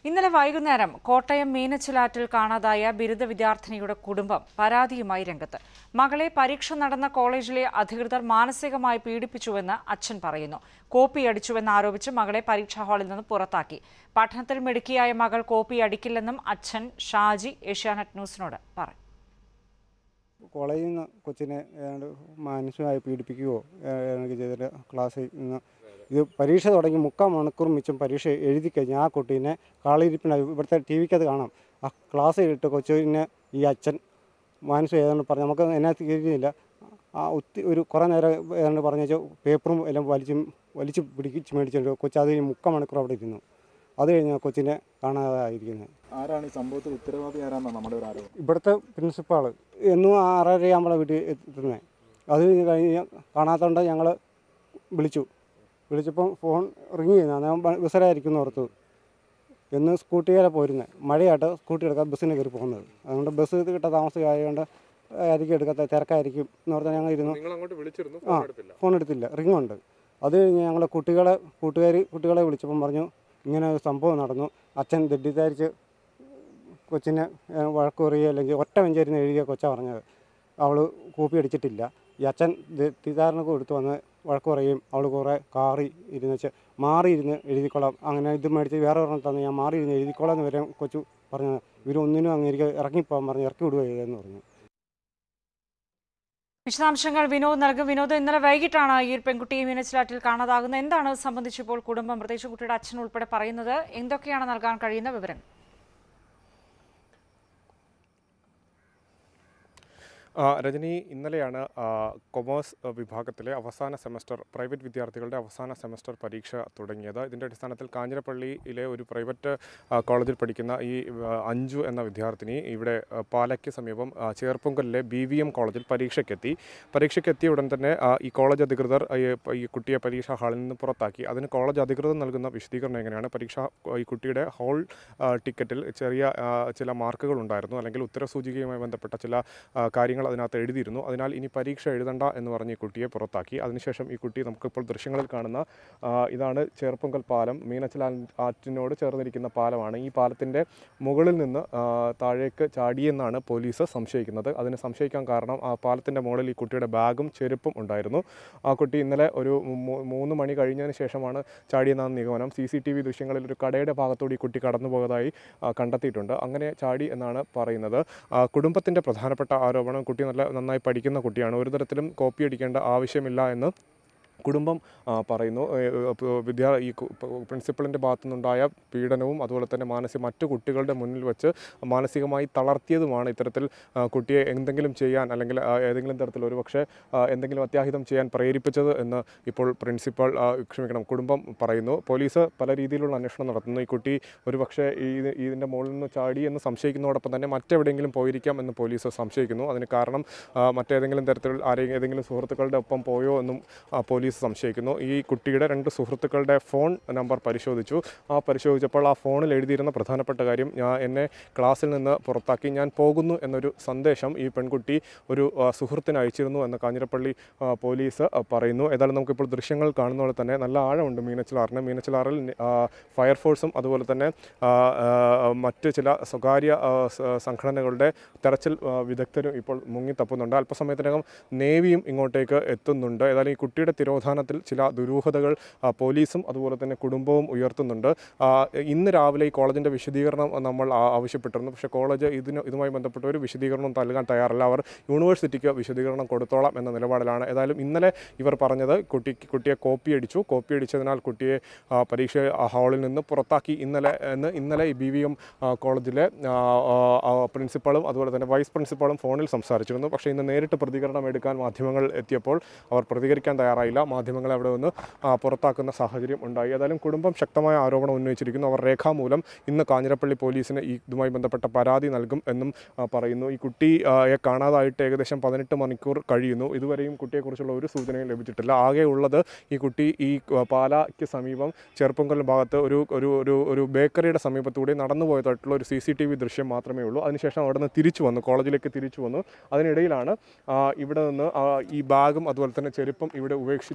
ഇന്നലെ വൈകുന്നേരം കോട്ടയം മീനച്ചിലാറ്റിൽ കാണാതായ ബിരുദ വിദ്യാർത്ഥിനിയുടെ കുടുംബം പരാതിയുമായി രംഗത്ത് മകളെ പരീക്ഷ നടന്ന കോളേജിലെ അധികൃതർ മാനസികമായി പീഡിപ്പിച്ചുവെന്ന് അച്ഛൻ പറയുന്നു കോപ്പി അടിച്ചുവെന്ന് ആരോപിച്ച് മകളെ പരീക്ഷാ ഹാളിൽ നിന്ന് പുറത്താക്കി പഠനത്തിൽ മിടുക്കിയായ മകൾ കോപ്പി അടിക്കില്ലെന്നും അച്ഛൻ ഷാജി ഏഷ്യാനെറ്റ് ന്യൂസിനോട് പറഞ്ഞു കോളേജിൽ നിന്ന് കൊച്ചിനെ ഏതാണ്ട് മാനസികമായി പീഡിപ്പിക്കുകയോ ഏതാണ്ട് ചെയ്തിട്ട് ക്ലാസ്സിൽ നിന്ന് ഇത് പരീക്ഷ തുടങ്ങി മുക്കാൽ മണിക്കൂർ മിച്ചം പരീക്ഷ എഴുതി കഴിഞ്ഞ് ആ കുട്ടീനെ കാളിരിപ്പിന് ഇവിടുത്തെ ടി വിക്കത് കാണാം ആ ക്ലാസ് ഇട്ട് കൊച്ചിനെ ഈ അച്ഛൻ മാനസിക ഏതാണ്ട് പറഞ്ഞു നമുക്ക് എന്നെ തിരിയുന്നില്ല ആ ഒത്തി ഒരു കുറേ നേരം ഏതാണ്ട് പറഞ്ഞു വെച്ചാൽ പേപ്പറും എല്ലാം വലിച്ചും വലിച്ച് പിടിച്ച് മേടിച്ചിട്ട് കൊച്ചു അത് കഴിഞ്ഞ് മുക്കാൽ മണിക്കൂർ അവിടെ ഇരുന്നു അത് കഴിഞ്ഞ് കൊച്ചിനെ കാണാതായിരിക്കുന്നത് ആരാണ് ഈ സംഭവത്തിൽ ഉത്തരവാദി ആരാന്നാണ് നമ്മുടെ ഒരു ആരോപണം ഇവിടുത്തെ പ്രിൻസിപ്പാൾ എന്നും ആറര നമ്മളെ വീട്ടിൽ എത്തുന്നത് അത് കഴിഞ്ഞ് കാണാത്തതുകൊണ്ട് ഞങ്ങൾ വിളിച്ചു വിളിച്ചപ്പം ഫോൺ റിങ് ചെയ്യുന്ന ഞാൻ ബസ്സിലായിരിക്കും ഓർത്തു എന്ന് സ്കൂട്ടിയിലെ പോരുന്നത് മഴയായിട്ട് സ്കൂട്ടി എടുക്കാൻ ബസ്സിന് കയറി പോകുന്നത് അതുകൊണ്ട് ബസ് കിട്ടാൻ താമസമായതുകൊണ്ട് ആയിരിക്കും എടുക്കാത്ത തിരക്കായിരിക്കും എന്ന് പറഞ്ഞാൽ ഞങ്ങൾ ഇരുന്നു നിങ്ങൾ അങ്ങോട്ട് വിളിച്ചിരുന്നു ആ ഫോൺ എടുത്തില്ല ഫോൺ എടുത്തില്ല റിംഗ് ഉണ്ട് അത് കഴിഞ്ഞ് ഞങ്ങൾ കുട്ടികളെ കൂട്ടുകാർ കുട്ടികളെ വിളിച്ചപ്പം പറഞ്ഞു ഇങ്ങനെ ഒരു സംഭവം നടന്നു അച്ഛൻ തെറ്റിദ്ധരിച്ച് കൊച്ചിനെ ഏഹ്, വഴക്ക് പറയുക അല്ലെങ്കിൽ ഒറ്റ വെഞ്ചേരുന്ന് എഴുതിയ കൊച്ചാ പറഞ്ഞത് അവൾ കോപ്പി അടിച്ചിട്ടില്ല ഈ അച്ഛൻ തെറ്റിദ്ധാരണ കൊടുത്തു വന്ന് വഴക്ക് പറയുകയും അവൾ കുറേ കാറി ഇരുന്ന് വെച്ച് മാറി ഇരുന്ന് എഴുതിക്കോളാം അങ്ങനെ ഇത് മേടിച്ച് വേറെ ഒരെണ്ണം തന്നു ഞാൻ മാറി ഇരുന്ന് എഴുതിക്കോളാം എന്ന് വരെ കൊച്ചു പറഞ്ഞു ഇവരൊന്നിനും അങ്ങേക്ക് ഇറങ്ങിപ്പോകാൻ പറഞ്ഞു ഇറക്കി വിടുക എന്ന് പറഞ്ഞു വിശദാംശങ്ങൾ വിനോദ് നൽകും വിനോദ് ഇന്നലെ വൈകിട്ടാണ് ഈ ഒരു പെൺകുട്ടിയെ മീനച്ചിലാറ്റിൽ കാണാതാകുന്നത് എന്താണ് ഇത് സംബന്ധിച്ച് ഇപ്പോൾ കുടുംബം പ്രത്യേകിച്ച് കുട്ടിയുടെ അച്ഛൻ ഉൾപ്പെടെ പറയുന്നത് എന്തൊക്കെയാണ് നൽകാൻ കഴിയുന്ന വിവരങ്ങൾ ആ, രജനി ഇന്നലെയാണ് ആ, കൊമേഴ്സ് ആ, വിഭാഗത്തിലെ അവസാന സെമസ്റ്റർ പ്രൈവറ്റ് വിദ്യാർത്ഥികളുടെ അവസാന സെമസ്റ്റർ പരീക്ഷ തുടങ്ങിയത് ഇതിൻ്റെ അടിസ്ഥാനത്തിൽ കാഞ്ഞിരപ്പള്ളിയിലെ ഒരു പ്രൈവറ്റ് ആ, കോളേജിൽ പഠിക്കുന്ന ഈ ആ, അഞ്ജു എന്ന വിദ്യാർത്ഥിനി ഇവിടെ ആ, പാലയ്ക്ക് സമീപം ആ, ചേർപ്പൊങ്കലിലെ ബി വി എം കോളേജിൽ പരീക്ഷയ്ക്കെത്തി പരീക്ഷയ്ക്കെത്തിയ ഉടൻ തന്നെ ആ, ഈ കോളേജ് അധികൃതർ ഈ ഈ കുട്ടിയെ പരീക്ഷാ ഹാളിൽ നിന്ന് പുറത്താക്കി അതിന് കോളേജ് അധികൃതർ നൽകുന്ന വിശദീകരണം എങ്ങനെയാണ് പരീക്ഷ ഈ കുട്ടിയുടെ ഹോൾ ആ, ടിക്കറ്റിൽ ചെറിയ ആ, ചില മാർക്കുകൾ ഉണ്ടായിരുന്നു അല്ലെങ്കിൽ ഉത്തരസൂചികയുമായി ബന്ധപ്പെട്ട ചില ആ, കാര്യങ്ങൾ അതിനകത്ത് എഴുതിയിരുന്നു അതിനാൽ ഇനി പരീക്ഷ എഴുതണ്ട എന്ന് പറഞ്ഞ് ഈ കുട്ടിയെ പുറത്താക്കി അതിനുശേഷം ഈ കുട്ടി നമുക്കിപ്പോൾ ദൃശ്യങ്ങളിൽ കാണുന്ന ആ, ഇതാണ് ചേർപ്പൊങ്കൽ പാലം മീനച്ചിൽ ആറ്റിനോട് ചേർന്നിരിക്കുന്ന പാലമാണ് ഈ പാലത്തിൻ്റെ മുകളിൽ നിന്ന് ആ, താഴേക്ക് ചാടിയെന്നാണ് പോലീസ് സംശയിക്കുന്നത് അതിന് സംശയിക്കാൻ കാരണം ആ പാലത്തിൻ്റെ മുകളിൽ ഈ കുട്ടിയുടെ ബാഗും ചെരുപ്പും ഉണ്ടായിരുന്നു ആ കുട്ടി ഇന്നലെ ഒരു മൂ- മൂന്ന് മണി കഴിഞ്ഞതിന് ശേഷമാണ് ചാടിയെന്നാണ് നിഗമനം സി സി ടി വി ദൃശ്യങ്ങളിൽ ഒരു കടയുടെ ഭാഗത്തൂടി ഈ കുട്ടി കടന്നു പോയതായി ആ, കണ്ടെത്തിയിട്ടുണ്ട് അങ്ങനെ ചാടി എന്നാണ് പറയുന്നത് ആ, കുടുംബത്തിൻ്റെ പ്രധാനപ്പെട്ട ആരോപണം കുട്ടി നല്ല നന്നായി പഠിക്കുന്ന കുട്ടിയാണ് ഒരു തരത്തിലും കോപ്പി അടിക്കേണ്ട ആവശ്യമില്ല എന്ന് കുടുംബം ആ, പറയുന്നു ഏ, ഏ, അപ്പോൾ വിദ്യാ ഈ കു- പ- പ്രിൻസിപ്പളിൻ്റെ ഭാഗത്തു നിന്നുണ്ടായ പീഡനവും അതുപോലെ തന്നെ മാനസിക മറ്റു കുട്ടികളുടെ മുന്നിൽ വെച്ച് മാനസികമായി തളർത്തിയതുമാണ് ഇത്തരത്തിൽ ആ, കുട്ടിയെ എന്തെങ്കിലും ചെയ്യാൻ അല്ലെങ്കിൽ ആ, ഏതെങ്കിലും തരത്തിൽ ഒരുപക്ഷെ ആ, എന്തെങ്കിലും അത്യാഹിതം ചെയ്യാൻ പ്രേരിപ്പിച്ചത് എന്ന് ഇപ്പോൾ പ്രിൻസിപ്പൾ ആ, ക്ഷമിക്കണം കുടുംബം പറയുന്നു പോലീസ് പല രീതിയിലുള്ള അന്വേഷണം നടത്തുന്നു ഈ കുട്ടി ഒരുപക്ഷെ ഈ ഇതിൻ്റെ മുകളിൽ നിന്ന് ചാടി എന്ന് സംശയിക്കുന്നതോടൊപ്പം തന്നെ മറ്റെവിടെയെങ്കിലും പോയിരിക്കാം എന്ന് പോലീസ് സംശയിക്കുന്നു അതിന് കാരണം ആ, മറ്റേതെങ്കിലും തരത്തിൽ ആരെങ്കിലും ഏതെങ്കിലും സുഹൃത്തുക്കളുടെ ഒപ്പം പോയോ എന്നും ആ, പോലീസ് സംശയിക്കുന്നു ഈ കുട്ടിയുടെ രണ്ട് സുഹൃത്തുക്കളുടെ ഫോൺ നമ്പർ പരിശോധിച്ചു ആ പരിശോധിച്ചപ്പോൾ ആ ഫോണിൽ എഴുതിയിരുന്ന പ്രധാനപ്പെട്ട കാര്യം ഞാൻ എന്നെ ക്ലാസ്സിൽ നിന്ന് പുറത്താക്കി ഞാൻ പോകുന്നു എന്നൊരു സന്ദേശം ഈ പെൺകുട്ടി ഒരു ആ, സുഹൃത്തിന് അയച്ചിരുന്നു എന്ന് കാഞ്ഞിരപ്പള്ളി ആ, പോലീസ് ആ, പറയുന്നു ഏതായാലും നമുക്കിപ്പോൾ ദൃശ്യങ്ങൾ കാണുന്ന പോലെ തന്നെ നല്ല ആഴമുണ്ട് മീനച്ചിലാറിന് മീനച്ചിലാറിൽ ആ, ഫയർഫോഴ്സും അതുപോലെ തന്നെ ആ, ആ, മറ്റ് ചില സ്വകാര്യ ആ, സ- സംഘടനകളുടെ തെരച്ചിൽ ആ, വിദഗ്ധരും ഇപ്പോൾ മുങ്ങിത്തപ്പുന്നുണ്ട് അല്പസമയത്തിനകം നേവിയും ഇങ്ങോട്ടേക്ക് എത്തുന്നുണ്ട് ഏതായാലും ഈ കുട്ടിയുടെ തിരോധാനത്തിൽ ചില ദുരൂഹതകൾ ആ, പോലീസും അതുപോലെ തന്നെ കുടുംബവും ഉയർത്തുന്നുണ്ട് ആ, ഇന്ന് രാവിലെ ഈ കോളേജിൻ്റെ വിശദീകരണം നമ്മൾ ആ- ആവശ്യപ്പെട്ടിരുന്നു പക്ഷേ കോളേജ് ഇതിന് ഇതുമായി ബന്ധപ്പെട്ട ഒരു വിശദീകരണം നൽകാൻ തയ്യാറല്ല അവർ യൂണിവേഴ്സിറ്റിക്ക് വിശദീകരണം കൊടുത്തോളാം എന്ന നിലപാടിലാണ് ഏതായാലും ഇന്നലെ ഇവർ പറഞ്ഞത് കുട്ടിക്ക് കുട്ടിയെ കോപ്പി അടിച്ചു കോപ്പി അടിച്ചതിനാൽ കുട്ടിയെ ആ, പരീക്ഷ ആ, ഹാളിൽ നിന്ന് പുറത്താക്കി ഇന്നലെ എന്ന് ഇന്നലെ ഈ ബി വി എം കോളേജിലെ ആ, ആ, ആ, പ്രിൻസിപ്പളും അതുപോലെ തന്നെ വൈസ് പ്രിൻസിപ്പളും ഫോണിൽ സംസാരിച്ചിരുന്നു പക്ഷേ ഇന്ന് നേരിട്ട് പ്രതികരണം എടുക്കാൻ മാധ്യമങ്ങൾ എത്തിയപ്പോൾ അവർ പ്രതികരിക്കാൻ തയ്യാറായില്ല മാധ്യമങ്ങളെ അവിടെ നിന്ന് ആ, പുറത്താക്കുന്ന സാഹചര്യം ഉണ്ടായി ഏതായാലും കുടുംബം ശക്തമായ ആരോപണം ഉന്നയിച്ചിരിക്കുന്നു അവർ രേഖാമൂലം ഇന്ന് കാഞ്ഞിരപ്പള്ളി പോലീസിന് ഈ ഇതുമായി ബന്ധപ്പെട്ട പരാതി നൽകും എന്നും ആ, പറയുന്നു ഈ കുട്ടിയെ കാണാതായിട്ട് ഏകദേശം പതിനെട്ട് മണിക്കൂർ കഴിയുന്നു ഇതുവരെയും കുട്ടിയെക്കുറിച്ചുള്ള ഒരു സൂചനയും ലഭിച്ചിട്ടില്ല ആകെ ഉള്ളത് ഈ കുട്ടി ഈ ആ, പാലായ്ക്ക് സമീപം ചെറുപ്പങ്കൽ ഭാഗത്ത് ഒരു ഒരു ഒരു ഒരു ബേക്കറിയുടെ സമീപത്തൂടെ നടന്നു പോയതായിട്ടുള്ള ഒരു സി സി ടി വി ദൃശ്യം മാത്രമേ ഉള്ളൂ അതിനുശേഷം അവിടെ നിന്ന് തിരിച്ചു വന്നു കോളേജിലേക്ക് തിരിച്ചു വന്നു അതിനിടയിലാണ് ആ, ഇവിടെ നിന്ന് ആ, ഈ ബാഗും അതുപോലെ തന്നെ ചെരുപ്പും ഇവിടെ ഉപേക്ഷിച്ചത്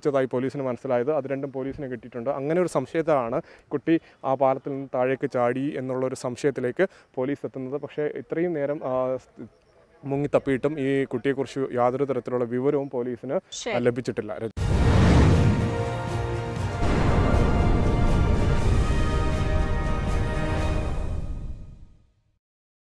ഉപയോഗിച്ചതായി പോലീസിന് മനസ്സിലായത് അത് രണ്ടും പോലീസിന് കിട്ടിയിട്ടുണ്ട് അങ്ങനെ ഒരു സംശയത്തിലാണ് കുട്ടി ആ പാലത്തിൽ നിന്ന് താഴേക്ക് ചാടി എന്നുള്ള ഒരു സംശയത്തിലേക്ക് പോലീസ് എത്തുന്നത് പക്ഷേ ഇത്രയും നേരം ആ, മുങ്ങി തപ്പിയിട്ടും ഈ കുട്ടിയെക്കുറിച്ച് യാതൊരു തരത്തിലുള്ള വിവരവും പോലീസിന് ശരി ലഭിച്ചിട്ടില്ല രജനി